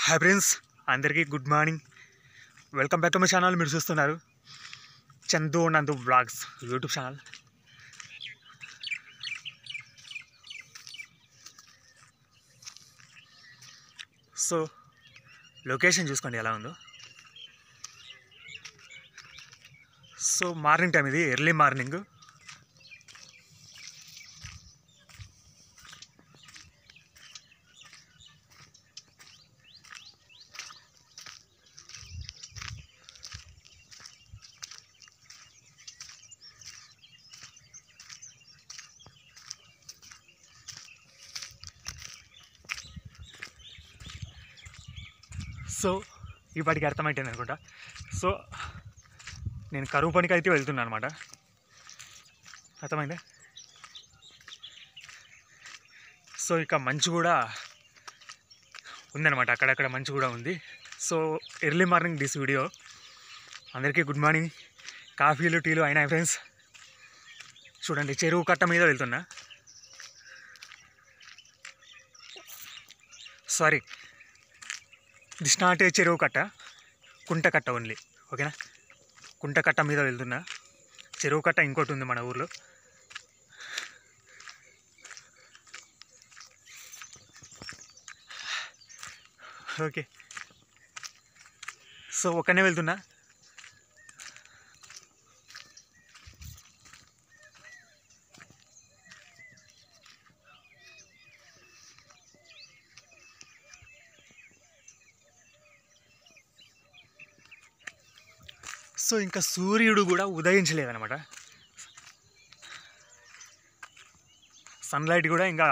hi friends అందరికీ good morning welcome back to my channel మీరు చూస్తున్నారు Chandu Nandu blogs YouTube channel so location చూసుకోండి ఎలా ఉందో సో మార్నింగ్ టైం ఇది ఎర్లీ మార్నింగ్ సో ఇప్పటికి అర్థమైంది అనుకుంటా సో నేను కరువు పనికి అయితే వెళ్తున్నాను అనమాట అర్థమైందా సో ఇక మంచు కూడా ఉందన్నమాట అక్కడక్కడ మంచు కూడా ఉంది so early morning this video అందరికీ గుడ్ మార్నింగ్ కాఫీలు టీలు అయినాయి ఫ్రెండ్స్ చూడండి చెరువు కట్ట మీద వెళ్తున్నా సారీ దిస్ నాట్ ఏ చెరువు కట్ట కుంట కట్ట ఓన్లీ ఓకేనా కుంట కట్ట మీద వెళ్తున్నా చెరువు కట్ట ఇంకోటి ఉంది మన ఊర్లో ఓకే సో ఒక్కనే వెళ్తున్నా సో ఇంకా సూర్యుడు కూడా ఉదయించలేదన్నమాట సన్లైట్ కూడా ఇంకా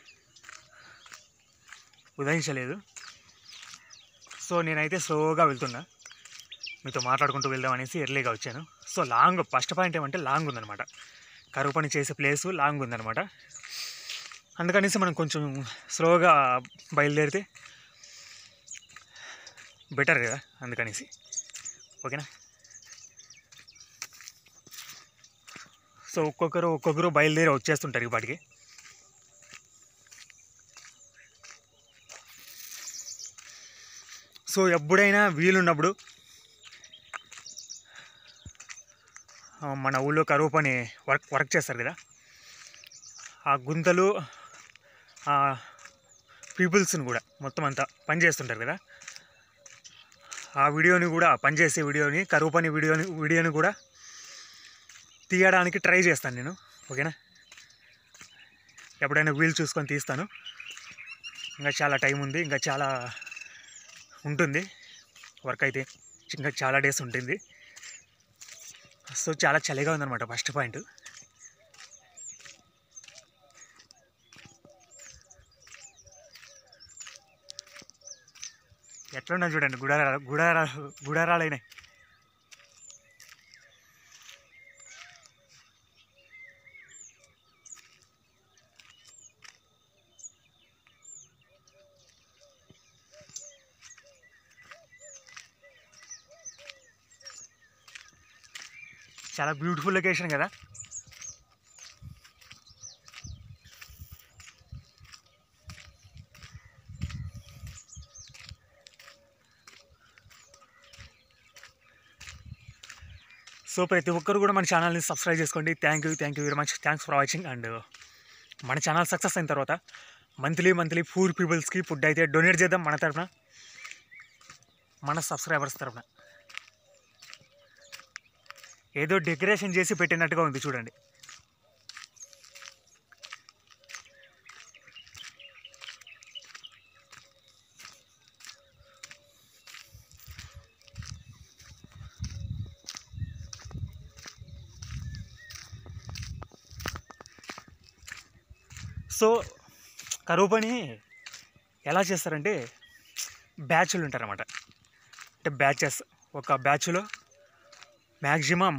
ఉదయించలేదు సో నేనైతే స్లోగా వెళ్తున్నా మీతో మాట్లాడుకుంటూ వెళ్దాం అనేసి ఎర్లీగా వచ్చాను సో లాంగ్ ఫస్ట్ పాయింట్ ఏమంటే లాంగ్ ఉందన్నమాట కరువు పని చేసే ప్లేసు లాంగ్ ఉందన్నమాట అందుకనేసి మనం కొంచెం స్లోగా బయలుదేరితే బెటర్ కదా అందుకనేసి ఓకేనా సో ఒక్కొక్కరు ఒక్కొక్కరు బయలుదేరి వచ్చేస్తుంటారు ఇప్పటికి సో ఎప్పుడైనా వీలున్నప్పుడు ఆ, మన ఊళ్ళో కరువు పని వర్క్ వర్క్ చేస్తారు కదా ఆ గుంతలు ఆ పీపుల్స్ని కూడా మొత్తం అంతా పని చేస్తుంటారు కదా ఆ వీడియోని కూడా పనిచేసే వీడియోని కరువు పని వీడియోని వీడియోని కూడా తీయడానికి ట్రై చేస్తాను నేను ఓకేనా ఎప్పుడైనా వీలు చూసుకొని తీస్తాను ఇంకా చాలా టైం ఉంది ఇంకా చాలా ఉంటుంది వర్క్ అయితే ఇంకా చాలా డేస్ ఉంటుంది సో చాలా చలిగా ఉందన్నమాట ఫస్ట్ పాయింట్ ఎట్లున్నా చూడండి గుడారా గుడారా గుడారాలైనాయి చాలా బ్యూటిఫుల్ లొకేషన్ కదా సో ప్రతి ఒక్కరు కూడా మన ఛానల్ని సబ్స్క్రైబ్ చేసుకోండి thank you thank you very much thanks for watching and మన ఛానల్ సక్సెస్ అయిన తర్వాత మంత్లీ మంత్లీ పూర్ పీపుల్స్కి ఫుడ్ అయితే డొనేట్ చేద్దాం మన తరఫున మన సబ్స్క్రైబర్స్ తరఫున ఏదో డెకరేషన్ చేసి పెట్టినట్టుగా ఉంది చూడండి సో కరువు పని ఎలా చేస్తారంటే బ్యాచ్లు ఉంటారన్నమాట అంటే బ్యాచెస్ ఒక బ్యాచ్లో మ్యాక్సిమం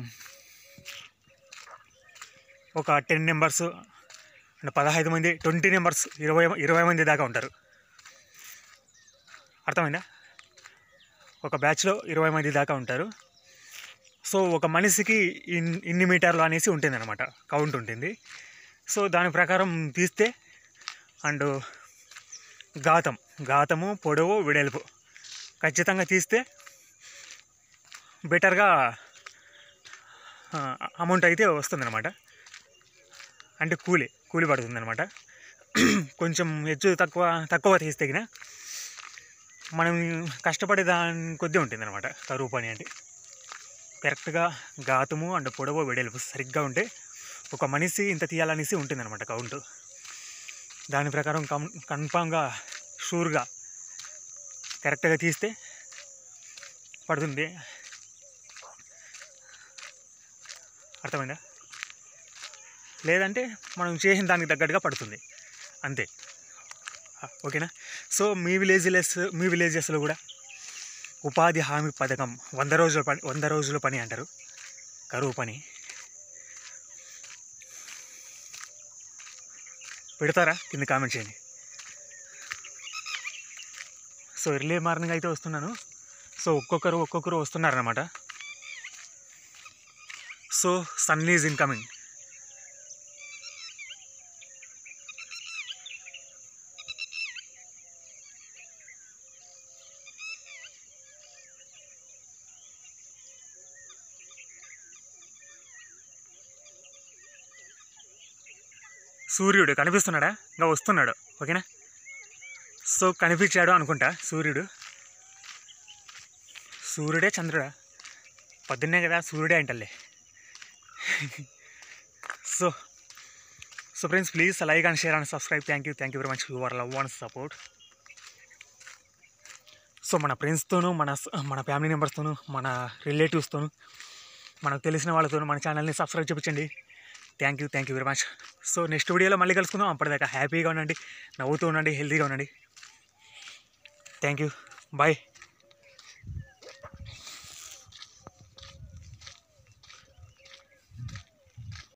ఒక టెన్ నెంబర్స్ అంటే పదహైదు మంది ట్వంటీ నెంబర్స్ ఇరవై ఇరవై మంది దాకా ఉంటారు అర్థమైందా ఒక బ్యాచ్లో ఇరవై మంది దాకా ఉంటారు సో ఒక మనిషికి ఇన్ ఇన్ని మీటర్లు అనేసి ఉంటుంది అనమాట కౌంట్ ఉంటుంది సో దాని ప్రకారం తీస్తే అండ్ ఘాతం ఘాతము పొడవు వెడల్పు ఖచ్చితంగా తీస్తే బెటర్గా అమౌంట్ అయితే వస్తుందన్నమాట అంటే కూలి కూలి పడుతుందన్నమాట కొంచెం హెచ్చు తక్కువ తక్కువ తీస్తే గిన మనం కష్టపడే దాని కొద్దీ ఉంటుందన్నమాట కరువు పని అంటే కరెక్ట్గా గాతము అండ్ పొడవు వెడల్పు సరిగ్గా ఉంటే ఒక మనిషి ఇంత తీయాలనేసి ఉంటుందన్నమాట కౌంట్ దాని ప్రకారం కం కన్ఫామ్గా షూర్గా కరెక్ట్గా తీస్తే పడుతుంది అర్థమైందా లేదంటే మనం చేసిన దానికి తగ్గట్టుగా పడుతుంది అంతే ఆ, ఓకేనా సో మీ విలేజ్లెస్ మీ విలేజెస్లో కూడా ఉపాధి హామీ పథకం వంద రోజుల పని వంద రోజుల పని అంటారు కరువు పని పెడతారా కింద కామెంట్ చేయండి సో ఎర్లీ మార్నింగ్ అయితే వస్తున్నాను సో ఒక్కొక్కరు ఒక్కొక్కరు వస్తున్నారనమాట సో సన్ ఈజ్ ఇన్కమింగ్ సూర్యుడు కనిపిస్తున్నాడా ఇంకా వస్తున్నాడు ఓకేనా సో కనిపించాడు అనుకుంటా సూర్యుడు సూర్యుడే చంద్రుడా పొద్దున్నే కదా సూర్యుడే అంటలే so so friends please like and share and subscribe thank you thank you very much your love and support so మన ఫ్రెండ్స్తోనూ మన మన ఫ్యామిలీ మెంబర్స్తోనూ మన రిలేటివ్స్తోనూ మనకు తెలిసిన వాళ్ళతోనూ మన ఛానల్ని సబ్స్క్రైబ్ చేయించండి thank you thank you very much so next వీడియోలో మళ్ళీ కలుసుకుందాం అప్పటిదాకా హ్యాపీగా ఉండండి నవ్వుతూ ఉండండి హెల్తీగా ఉండండి థ్యాంక్ యూ బాయ్